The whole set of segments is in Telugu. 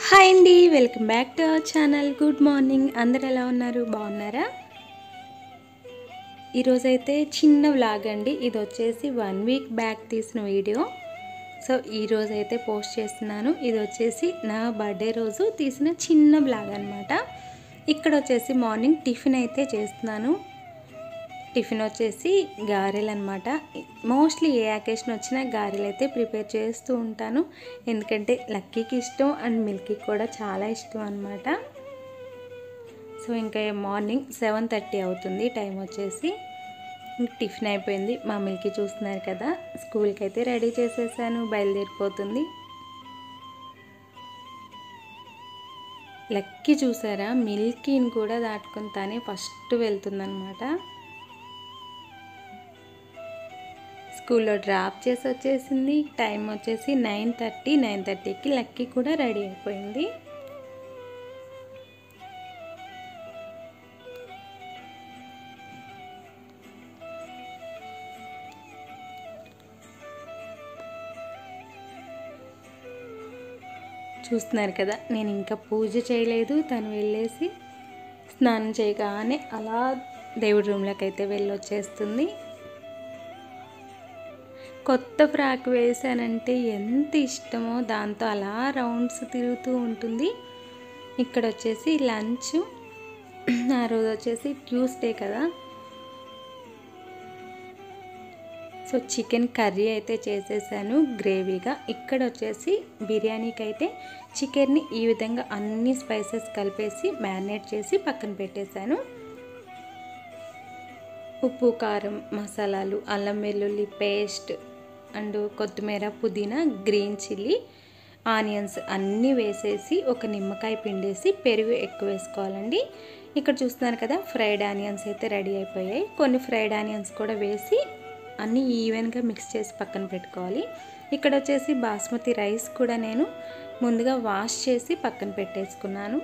హాయ్ అండి welcome back to our channel good morning అందరు ఎలా ఉన్నారు బాగున్నారా ఈరోజైతే చిన్న వ్లాగ్ అండి ఇది వచ్చేసి వన్ వీక్ బ్యాక్ తీసిన వీడియో సో ఈరోజైతే పోస్ట్ చేస్తున్నాను ఇది వచ్చేసి నా బర్త్డే రోజు తీసిన చిన్న బ్లాగ్ అనమాట ఇక్కడ వచ్చేసి మార్నింగ్ టిఫిన్ అయితే చేస్తున్నాను టిఫిన్ వచ్చేసి గారెలు అనమాట మోస్ట్లీ ఏ అకేషన్ వచ్చినా గారెలు అయితే ప్రిపేర్ చేస్తూ ఉంటాను ఎందుకంటే లక్కీకి ఇష్టం అండ్ మిల్కీ కూడా చాలా ఇష్టం అనమాట సో ఇంకా మార్నింగ్ సెవెన్ థర్టీ అవుతుంది టైం వచ్చేసి ఇంక టిఫిన్ అయిపోయింది మా మిల్కీ చూస్తున్నారు కదా స్కూల్కి అయితే రెడీ చేసేసాను బయలుదేరిపోతుంది లక్కీ చూసారా మిల్కీని కూడా దాటుకుని తానే ఫస్ట్ వెళ్తుందనమాట స్కూల్లో డ్రాప్ చేసి వచ్చేసింది టైం వచ్చేసి నైన్ థర్టీ నైన్ థర్టీకి లక్కీ కూడా రెడీ అయిపోయింది చూస్తున్నారు కదా నేను ఇంకా పూజ చేయలేదు తను వెళ్ళేసి స్నానం చేయగానే అలా దేవుడి రూమ్లోకి అయితే వెళ్ళొచ్చేస్తుంది కొత్త ఫ్రాక్ వేసానంటే ఎంత ఇష్టమో దాంతో అలా రౌండ్స్ తిరుగుతూ ఉంటుంది ఇక్కడ వచ్చేసి లంచ్ ఆ రోజు వచ్చేసి ట్యూస్డే కదా సో చికెన్ కర్రీ అయితే చేసేసాను గ్రేవీగా ఇక్కడ వచ్చేసి బిర్యానీకి అయితే చికెన్ని ఈ విధంగా అన్ని స్పైసెస్ కలిపేసి మ్యారినేట్ చేసి పక్కన పెట్టేశాను ఉప్పు కారం మసాలాలు అల్లం వెల్లుల్లి పేస్ట్ అండ్ కొత్తిమీర పుదీనా గ్రీన్ చిల్లీ ఆనియన్స్ అన్నీ వేసేసి ఒక నిమ్మకాయ పిండేసి పెరుగు ఎక్కువ వేసుకోవాలండి ఇక్కడ చూస్తున్నారు కదా ఫ్రైడ్ ఆనియన్స్ అయితే రెడీ అయిపోయాయి కొన్ని ఫ్రైడ్ ఆనియన్స్ కూడా వేసి అన్నీ ఈవెన్గా మిక్స్ చేసి పక్కన పెట్టుకోవాలి ఇక్కడ వచ్చేసి బాస్మతి రైస్ కూడా నేను ముందుగా వాష్ చేసి పక్కన పెట్టేసుకున్నాను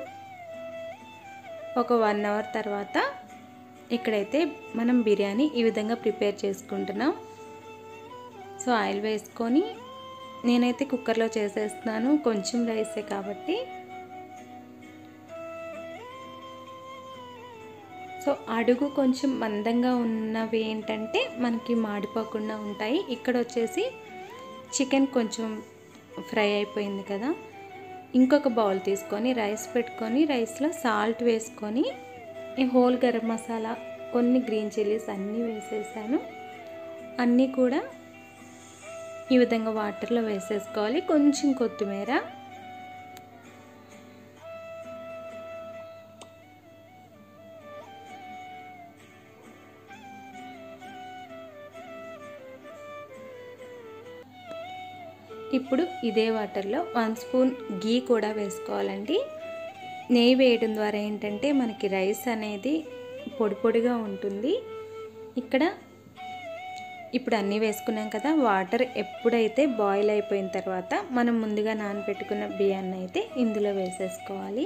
ఒక వన్ అవర్ తర్వాత ఇక్కడైతే మనం బిర్యానీ ఈ విధంగా ప్రిపేర్ చేసుకుంటున్నాం సో ఆయిల్ వేసుకొని నేనైతే కుక్కర్లో చేసేస్తున్నాను కొంచెం రైసే కాబట్టి సో అడుగు కొంచెం మందంగా ఉన్నవి ఏంటంటే మనకి మాడిపోకుండా ఉంటాయి ఇక్కడ వచ్చేసి చికెన్ కొంచెం ఫ్రై అయిపోయింది కదా ఇంకొక బౌల్ తీసుకొని రైస్ పెట్టుకొని రైస్లో సాల్ట్ వేసుకొని ఈ హోల్ గరం మసాలా కొన్ని గ్రీన్ చిల్లీస్ అన్నీ వేసేసాను అన్నీ కూడా ఈ విధంగా వాటర్లో వేసేసుకోవాలి కొంచెం కొత్తిమీర ఇప్పుడు ఇదే వాటర్లో వన్ స్పూన్ గీ కూడా వేసుకోవాలండి నెయ్యి వేయడం ద్వారా ఏంటంటే మనకి రైస్ అనేది పొడి పొడిగా ఉంటుంది ఇక్కడ ఇప్పుడు అన్నీ వేసుకున్నాం కదా వాటర్ ఎప్పుడైతే బాయిల్ అయిపోయిన తర్వాత మనం ముందుగా నానబెట్టుకున్న బియ్యాన్ని అయితే ఇందులో వేసేసుకోవాలి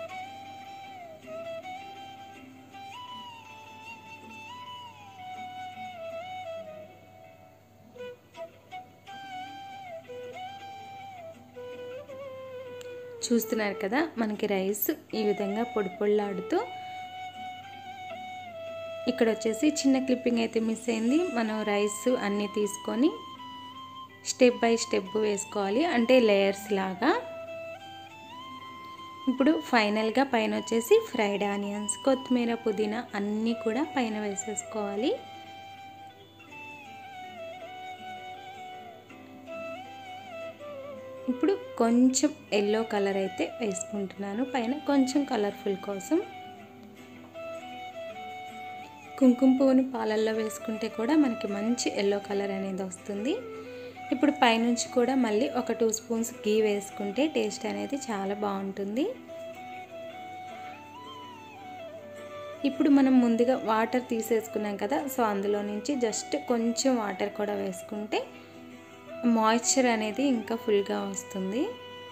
చూస్తున్నారు కదా మనకి రైస్ ఈ విధంగా పొడి పొడిలాడుతూ ఇక్కడ వచ్చేసి చిన్న క్లిప్పింగ్ అయితే మిస్ అయింది మనం రైస్ అన్నీ తీసుకొని స్టెప్ బై స్టెప్ వేసుకోవాలి అంటే లేయర్స్ లాగా ఇప్పుడు ఫైనల్గా పైన వచ్చేసి ఫ్రైడ్ ఆనియన్స్ కొత్తిమీర పుదీనా అన్నీ కూడా పైన వేసేసుకోవాలి ఇప్పుడు కొంచెం ఎల్లో కలర్ అయితే వేసుకుంటున్నాను పైన కొంచెం కలర్ఫుల్ కోసం కుంకుమ పువ్వుని పాలల్లో వేసుకుంటే కూడా మనకి మంచి ఎల్లో కలర్ అనేది వస్తుంది ఇప్పుడు పైనుంచి కూడా మళ్ళీ ఒక టూ స్పూన్స్ గీ వేసుకుంటే టేస్ట్ అనేది చాలా బాగుంటుంది ఇప్పుడు మనం ముందుగా వాటర్ తీసేసుకున్నాం కదా సో అందులో నుంచి జస్ట్ కొంచెం వాటర్ కూడా వేసుకుంటే మాయిశ్చర్ అనేది ఇంకా ఫుల్గా వస్తుంది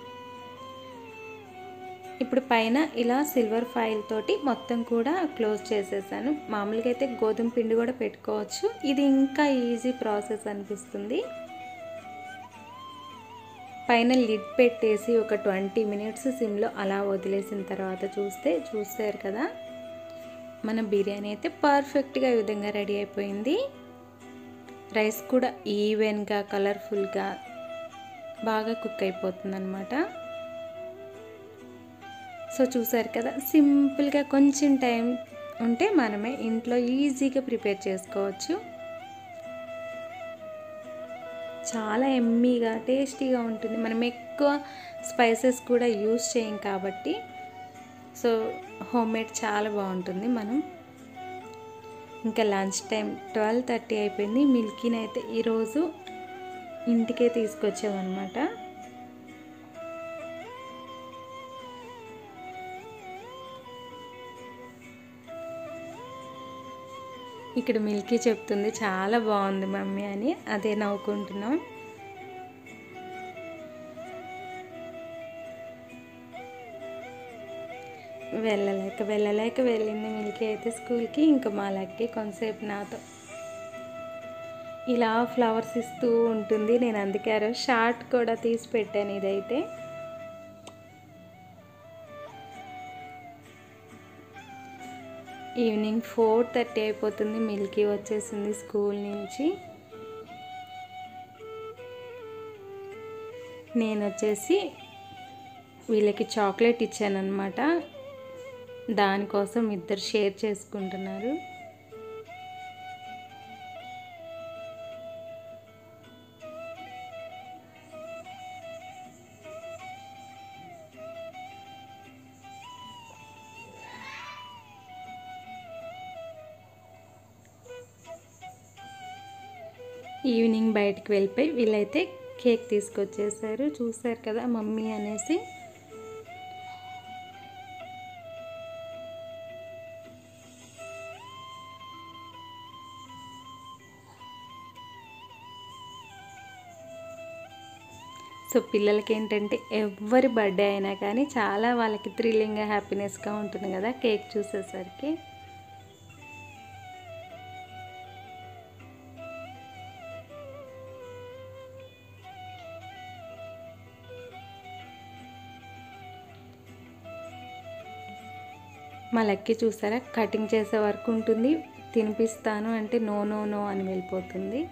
ఇప్పుడు పైన ఇలా సిల్వర్ ఫాయిల్ తోటి మొత్తం కూడా క్లోజ్ చేసేసాను మామూలుగా అయితే గోధుమ పిండి కూడా పెట్టుకోవచ్చు ఇది ఇంకా ఈజీ ప్రాసెస్ అనిపిస్తుంది పైన లిడ్ పెట్టేసి ఒక ట్వంటీ మినిట్స్ సిమ్లో అలా వదిలేసిన తర్వాత చూస్తే చూస్తారు కదా మన బిర్యానీ అయితే పర్ఫెక్ట్గా ఈ విధంగా రెడీ అయిపోయింది రైస్ కూడా ఈవెన్గా కలర్ఫుల్గా బాగా కుక్ అయిపోతుంది అనమాట సో చూసారు కదా సింపుల్గా కొంచెం టైం ఉంటే మనమే ఇంట్లో ఈజీగా ప్రిపేర్ చేసుకోవచ్చు చాలా ఎమ్మీగా టేస్టీగా ఉంటుంది మనం ఎక్కువ స్పైసెస్ కూడా యూస్ చేయం కాబట్టి సో హోమ్ మేడ్ చాలా బాగుంటుంది మనం ఇంకా లంచ్ టైం ట్వెల్వ్ థర్టీ అయిపోయింది మిల్కీని అయితే ఈరోజు ఇంటికే తీసుకొచ్చామన్నమాట ఇక్కడ మిల్కీ చెప్తుంది చాలా బాగుంది మమ్మీ అని అదే నవ్వుకుంటున్నాం వెళ్ళలేక వెళ్ళలేక వెళ్ళింది మిల్కీ అయితే స్కూల్కి ఇంకా మా లక్కి కొంతసేపు నాతో ఇలా ఫ్లవర్స్ ఇస్తూ ఉంటుంది నేను అందుకే ఆ రోజు షార్ట్ కూడా తీసి పెట్టాను ఇదైతే ఈవినింగ్ ఫోర్ థర్టీ అయిపోతుంది మిల్కీ వచ్చేసింది స్కూల్ నుంచి నేను వచ్చేసి వీళ్ళకి చాక్లెట్ ఇచ్చానమాట దానికోసం ఇద్దరు షేర్ చేసుకుంటున్నారు ఈవినింగ్ బయటికి వెళ్ళిపోయి వీళ్ళైతే కేక్ తీసుకొచ్చేసారు చూసారు కదా మమ్మీ అనేసి సో పిల్లలకి ఏంటంటే ఎవరి బర్త్డే అయినా కానీ చాలా వాళ్ళకి థ్రిల్లింగ్గా హ్యాపీనెస్గా ఉంటుంది కదా కేక్ చూసేసరికి మా లక్కీ చూసారా కటింగ్ చేసే వరకు ఉంటుంది తినిపిస్తాను అంటే నో నో నో అని వెళ్ళిపోతుంది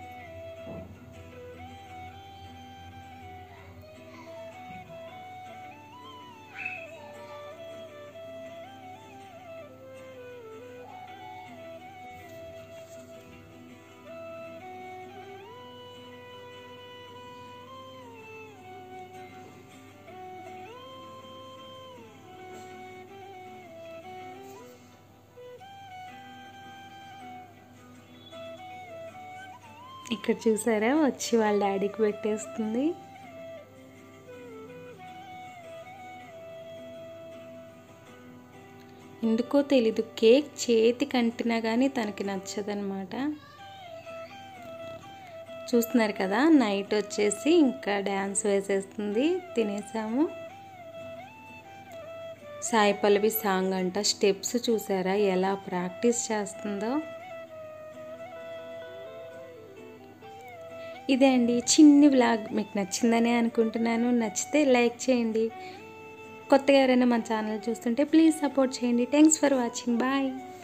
ఇక్కడ చూసారా వచ్చి వాళ్ళ డాడీకి పెట్టేస్తుంది ఎందుకో తెలీదు కేక్ చేతి కంటినా కానీ తనకి నచ్చదనమాట చూస్తున్నారు కదా నైట్ వచ్చేసి ఇంకా డ్యాన్స్ వేసేస్తుంది తినేసాము సాయి పల్లవి సాంగ్ అంట స్టెప్స్ చూసారా ఎలా ప్రాక్టీస్ చేస్తుందో ఇదే అండి చిన్ని వ్లాగ్ మీకు నచ్చిందనే అనుకుంటున్నాను నచ్చితే లైక్ చేయండి కొత్తగా ఎవరైనా మన ఛానల్ చూస్తుంటే ప్లీజ్ సపోర్ట్ చేయండి థ్యాంక్స్ ఫర్ వాచింగ్ బాయ్